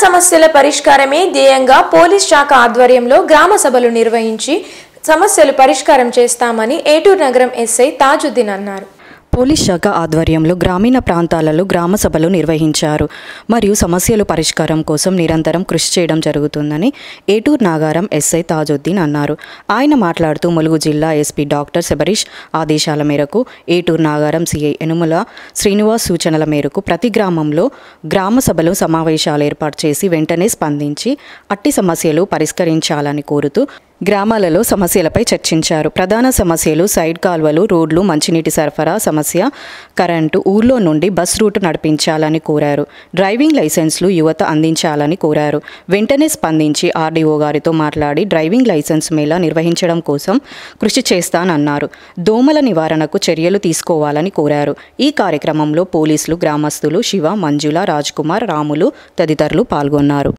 సమస్యల పరిష్కారమే ధ్యేయంగా పోలీస్ శాఖ ఆధ్వర్యంలో గ్రామ సభలు నిర్వహించి సమస్యలు పరిష్కారం చేస్తామని ఏటూరు నగరం ఎస్ఐ తాజుద్దీన్ అన్నారు పోలీస్ శాఖ ఆధ్వర్యంలో గ్రామీణ ప్రాంతాలలో గ్రామ సభలు నిర్వహించారు మరియు సమస్యల పరిష్కారం కోసం నిరంతరం కృషి చేయడం జరుగుతుందని ఏటూరు నాగారం ఎస్ఐ తాజుద్దీన్ అన్నారు ఆయన మాట్లాడుతూ ములుగు జిల్లా ఎస్పీ డాక్టర్ శబరీష్ ఆదేశాల మేరకు ఏటూరు నాగారం సిఐ యనుమల శ్రీనివాస్ సూచనల మేరకు ప్రతి గ్రామంలో గ్రామ సభలు సమావేశాలు ఏర్పాటు చేసి వెంటనే స్పందించి అట్టి సమస్యలు పరిష్కరించాలని కోరుతూ గ్రామాలలో సమస్యలపై చర్చించారు ప్రధాన సమస్యలు సైడ్ కాల్వలు రోడ్లు మంచినీటి సరఫరా సమస్య కరెంటు ఊర్లో నుండి బస్ రూట్ నడిపించాలని కోరారు డ్రైవింగ్ లైసెన్స్లు యువత అందించాలని కోరారు వెంటనే స్పందించి ఆర్డీఓ గారితో మాట్లాడి డ్రైవింగ్ లైసెన్స్ మేళా నిర్వహించడం కోసం కృషి చేస్తానన్నారు దోమల నివారణకు చర్యలు తీసుకోవాలని కోరారు ఈ కార్యక్రమంలో పోలీసులు గ్రామస్తులు శివ మంజుల రాజ్ కుమార్ రాములు తదితరులు పాల్గొన్నారు